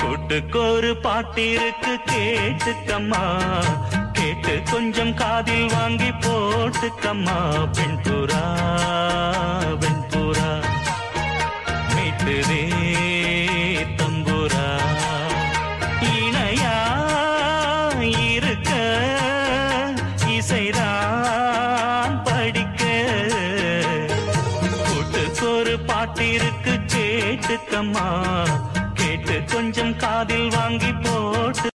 கூட்டுக்கொரு பாட்டிருக்கு கேட்டுக்கம்மா கேட்டு கொஞ்சம் காதில் வாங்கி போட்டுக்கம்மா பெண் புறா பெண் புறா மீட்டுதே தம்புரா இணையா இருக்க இசைதான் படிக்க கூட்டுக்கொரு பாட்டிருக்கு கேட்டுக்கம்மா கேட்டு கொஞ்சம் காதில் வாங்கி போட்டு